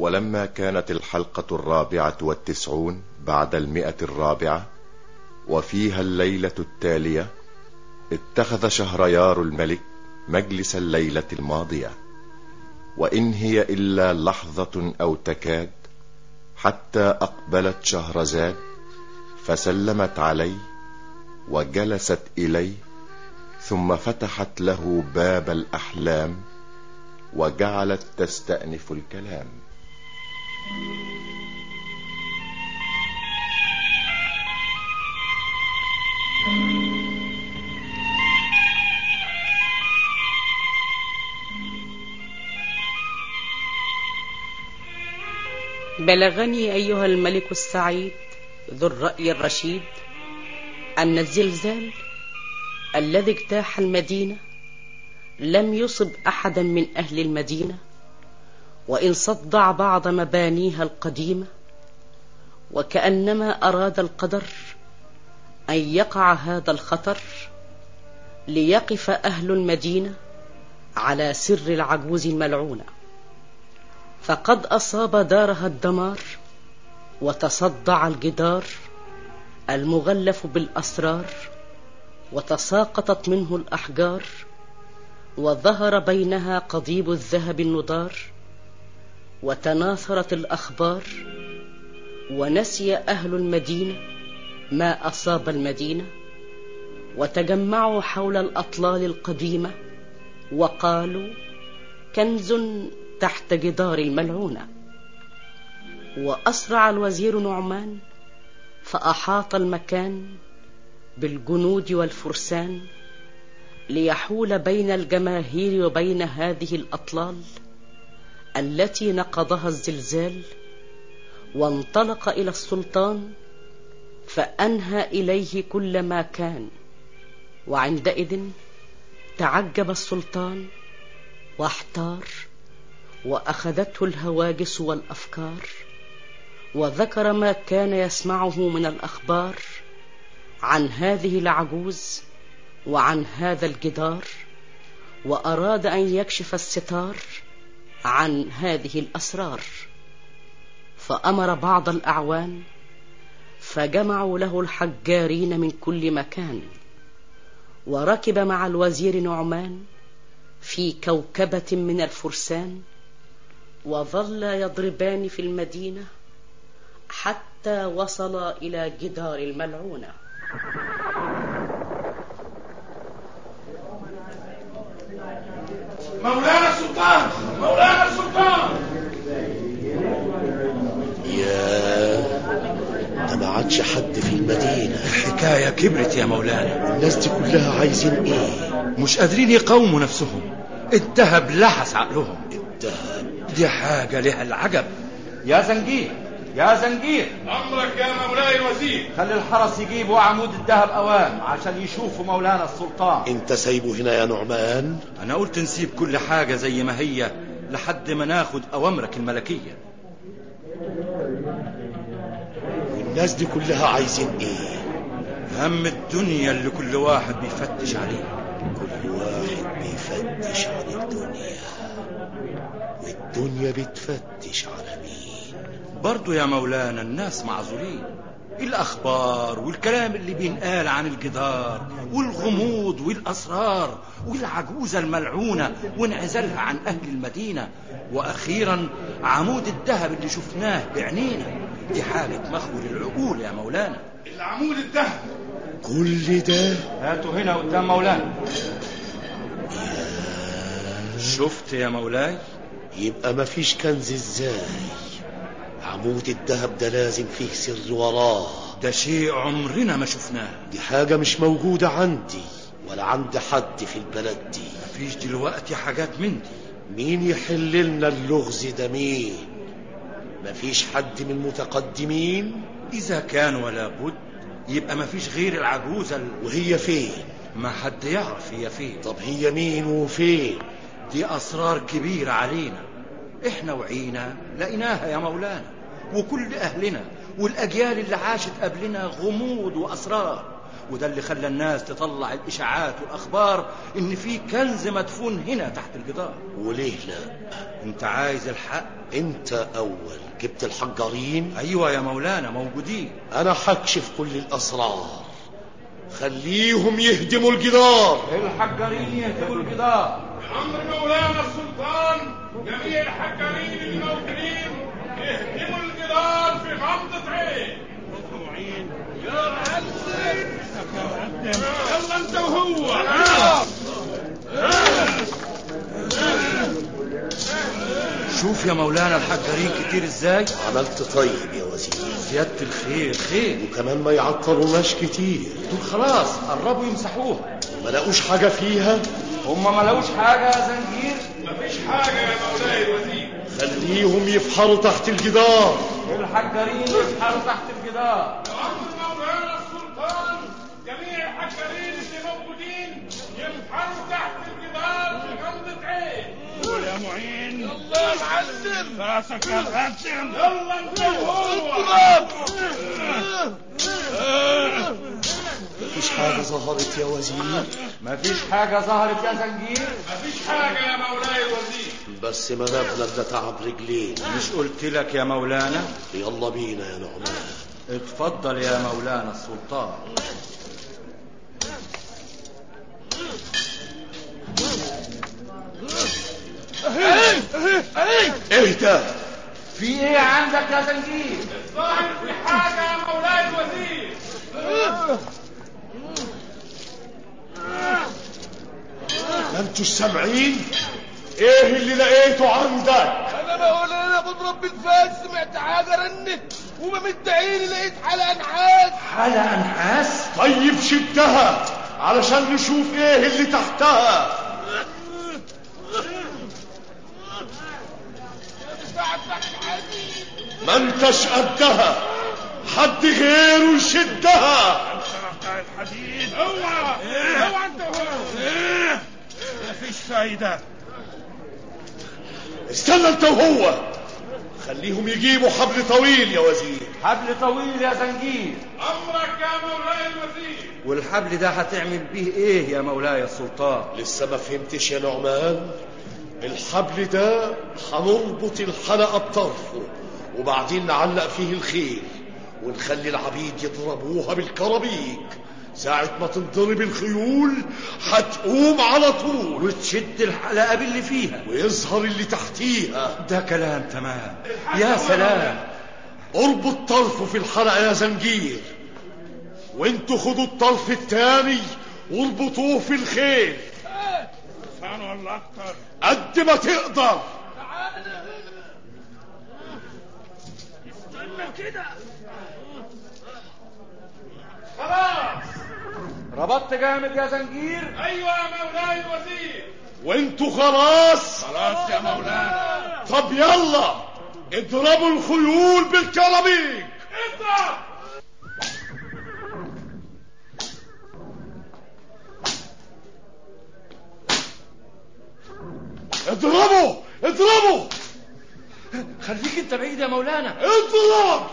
ولما كانت الحلقة الرابعة والتسعون بعد المئة الرابعة وفيها الليلة التالية اتخذ شهريار الملك مجلس الليلة الماضية وإن هي إلا لحظة أو تكاد حتى أقبلت شهرزاد فسلمت عليه وجلست إليه ثم فتحت له باب الأحلام وجعلت تستأنف الكلام بلغني أيها الملك السعيد ذو الرأي الرشيد أن الزلزال الذي اجتاح المدينة لم يصب أحدا من أهل المدينة وإن صدع بعض مبانيها القديمة وكأنما أراد القدر أن يقع هذا الخطر ليقف أهل المدينة على سر العجوز الملعونة فقد أصاب دارها الدمار وتصدع الجدار المغلف بالأسرار وتساقطت منه الأحجار وظهر بينها قضيب الذهب النضار وتناثرت الأخبار ونسي أهل المدينة ما أصاب المدينة وتجمعوا حول الأطلال القديمة وقالوا كنز تحت جدار الملعونة وأسرع الوزير نعمان فأحاط المكان بالجنود والفرسان ليحول بين الجماهير وبين هذه الأطلال التي نقضها الزلزال وانطلق إلى السلطان فأنهى إليه كل ما كان وعندئذ تعجب السلطان واحتار وأخذته الهواجس والأفكار وذكر ما كان يسمعه من الأخبار عن هذه العجوز وعن هذا الجدار وأراد أن يكشف الستار عن هذه الأسرار فأمر بعض الأعوان فجمعوا له الحجارين من كل مكان وركب مع الوزير نعمان في كوكبة من الفرسان وظل يضربان في المدينة حتى وصل إلى جدار الملعونة مولانا السلطان مولانا السلطان يا ده ما عادش حد في المدينة الحكاية كبرت يا مولانا الناس دي كلها عايزين ايه مش قادرين يقاوموا نفسهم الذهب لحس عقلهم الدهب دي حاجة لها العجب يا زنجير يا زنجير امرك يا مولاي الوزير خلي الحرس يجيبوا عمود الذهب اوام عشان يشوفوا مولانا السلطان انت سايبه هنا يا نعمان انا قلت نسيب كل حاجة زي ما هي لحد ما ناخد اوامرك الملكية والناس دي كلها عايزين ايه هم الدنيا اللي كل واحد بيفتش عليه كل واحد بيفتش عن الدنيا والدنيا بتفتش على مين برضو يا مولانا الناس معذورين الأخبار والكلام اللي بينقال عن الجدار والغموض والأسرار والعجوزة الملعونة وانعزالها عن أهل المدينة وأخيرا عمود الذهب اللي شفناه بعينينا دي حالة مخول العقول يا مولانا العمود الذهب كل ده هاتوا هنا قدام مولانا شفت يا مولاي يبقى مفيش كنز ازاي عمود الذهب ده لازم فيه سر وراه ده شيء عمرنا ما شفناه دي حاجة مش موجودة عندي ولا عند حد في البلد دي مفيش دلوقتي حاجات من دي مين يحل لنا اللغز ده مين مفيش حد من المتقدمين إذا كان ولا بد يبقى مفيش غير العجوزة ال- وهي فين ما حد يعرف هي فين طب هي مين وفين دي أسرار كبيرة علينا إحنا وعينا لقيناها يا مولانا وكل أهلنا والأجيال اللي عاشت قبلنا غموض وأسرار وده اللي خلى الناس تطلع الاشاعات والاخبار ان في كنز مدفون هنا تحت الجدار وليه لا انت عايز الحق انت اول جبت الحجارين ايوه يا مولانا موجودين انا حكشف كل الاسرار خليهم يهدموا الجدار الحجارين يهدموا الجدار بأمر مولانا السلطان جميع الحكامين اللي موجودين يهدموا الجدار في غمضة عين يا معلم يلا انت وهو شوف يا مولانا الحجارين كتير ازاي عملت طيب يا وزير زيادة الخير خير وكمان ما يعطلوناش كتير دول خلاص قربوا يمسحوها ما لقوش حاجة فيها هما ما لقوش حاجة يا زنجير مفيش حاجة يا مولاي الوزير خليهم يفحروا تحت الجدار الحجارين يسحروا تحت الجدار بأمر مولانا السلطان جميع الحكامين اللي موجودين ينحروا تحت الجدار في غمضة عين قول يا معين يلا يا معلم راسك يا معلم يلا انت وهو مفيش حاجة ظهرت يا وزير مفيش حاجة ظهرت يا زنجير مفيش حاجة يا مولاي الوزير بس منابنا ده تعب رجلين مش قلت لك يا مولانا يلا بينا يا نعمان اتفضل يا مولانا السلطان اهدى في ايه عندك يا زنجير ظاهر في حاجة يا مولاي الوزير ما انتوش سامعين ايه اللي لقيته عندك انا بقول انا بضرب بالفاس سمعت حاجه رنت وبمد عيني لقيت حلقه نحاس حلقة نحاس طيب شدها علشان نشوف ايه اللي تحتها ما انتش قدها حد غيره يشدها بتاع الحديد اوعى اوعى انت وهو مفيش فايدة استنى انت وهو خليهم يجيبوا حبل طويل يا وزير حبل طويل يا زنجير امرك يا مولاي الوزير والحبل ده هتعمل بيه ايه يا مولاي السلطان لسه ما فهمتش يا نعمان الحبل ده هنربط الحلقة بطرفه وبعدين نعلق فيه الخيل ونخلي العبيد يضربوها بالكرابيك ساعة ما تنضرب الخيول هتقوم على طول وتشد الحلقة باللي فيها ويظهر اللي تحتيها ده كلام تمام يا سلام اربط طرفه في الحلقة يا زنجير وانتوا خدوا الطرف التاني واربطوه في الخيل ثاني ولا اكتر قد ما تقدر خلاص ربطت جامد يا زنجير ايوه يا مولاي الوزير وانتوا خلاص خلاص يا مولانا طب يلا اضربوا الخيول بالكرابيك اضرب اضربوا اضربوا خليك انت بعيد يا مولانا اضرب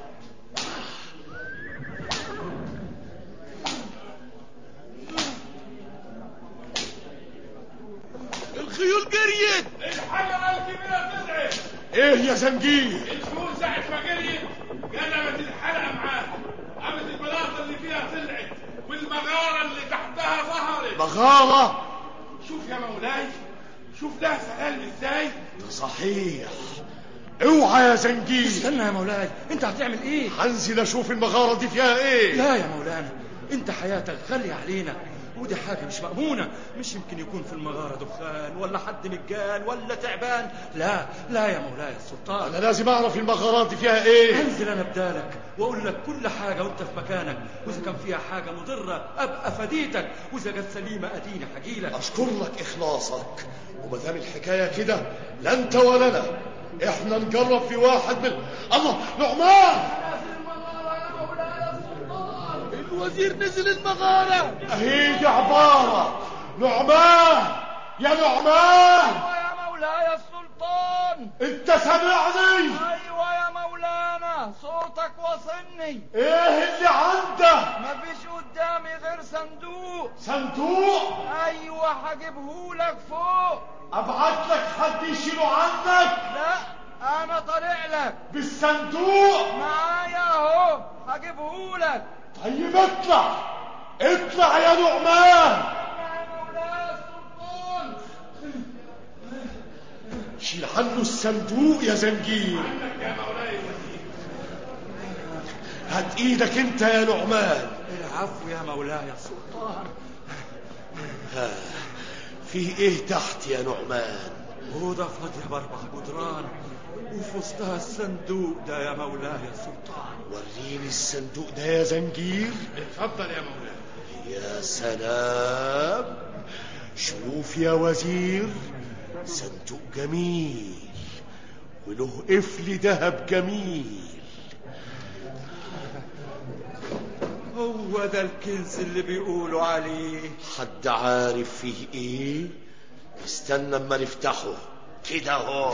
الخيول جريت الحلقة الكبيرة طلعت ايه يا زنجير الفول ساعة ما جريت قلبت الحلقة معاها قامت البلاطة اللي فيها طلعت والمغارة اللي تحتها ظهرت مغارة شوف يا مولاي شوف ده سلام ازاي صحيح اوعى يا زنجير استنى يا مولاي انت هتعمل ايه هنزل اشوف المغارة دي فيها ايه لا يا مولانا انت حياتك غالية علينا ودي حاجة مش مأمونة مش يمكن يكون في المغارة دخان ولا حد مجان ولا تعبان لا لا يا مولاي السلطان انا لازم اعرف المغارات دي فيها ايه انزل انا بدالك واقول لك كل حاجة وانت في مكانك واذا كان فيها حاجة مضرة ابقى فديتك واذا كانت سليمة اديني حجيلك اشكر لك اخلاصك وما دام الحكايه كده لا انت ولا انا احنا نجرب في واحد من الله نعمان الوزير نزل المغاره اهي دي عباره نعمان يا نعمان يا مولاي السلطان انت سامعني ايوه يا مولانا صوتك وصلني ايه اللي عندك مفيش قدامي صندوق ايوه هجيبهولك فوق ابعت لك حد يشيله عنك لا انا طالع لك بالصندوق معايا اهو هجيبهولك طيب اطلع اطلع يا نعمان يا مولاي السلطان شيل عنه الصندوق يا زنجير هات ايدك انت يا نعمان العفو يا مولاي يا سلطان فيه ايه تحت يا نعمان أوضة فاضية بأربع جدران وفي وسطها الصندوق ده يا مولاي يا سلطان وريني الصندوق ده يا زنجير اتفضل يا مولاي يا سلام شوف يا وزير صندوق جميل وله قفل ذهب جميل هو ده الكنز اللي بيقولوا عليه حد عارف فيه ايه استنى اما نفتحه كده اهو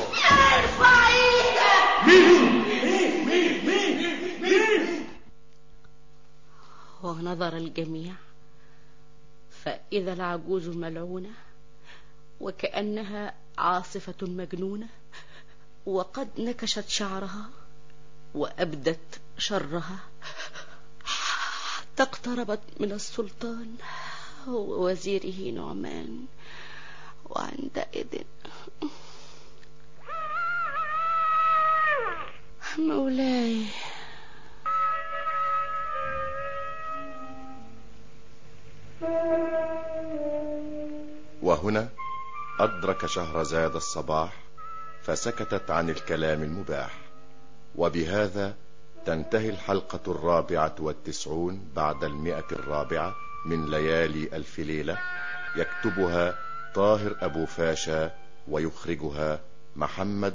ونظر الجميع فإذا العجوز ملعونة وكأنها عاصفة مجنونة وقد نكشت شعرها وأبدت شرها حتى اقتربت من السلطان ووزيره نعمان وعندئذ مولاي وهنا أدرك شهرزاد الصباح فسكتت عن الكلام المباح وبهذا تنتهي الحلقة الرابعة والتسعون بعد المئة الرابعة من ليالي ألف ليلة يكتبها طاهر أبو فاشا ويخرجها محمد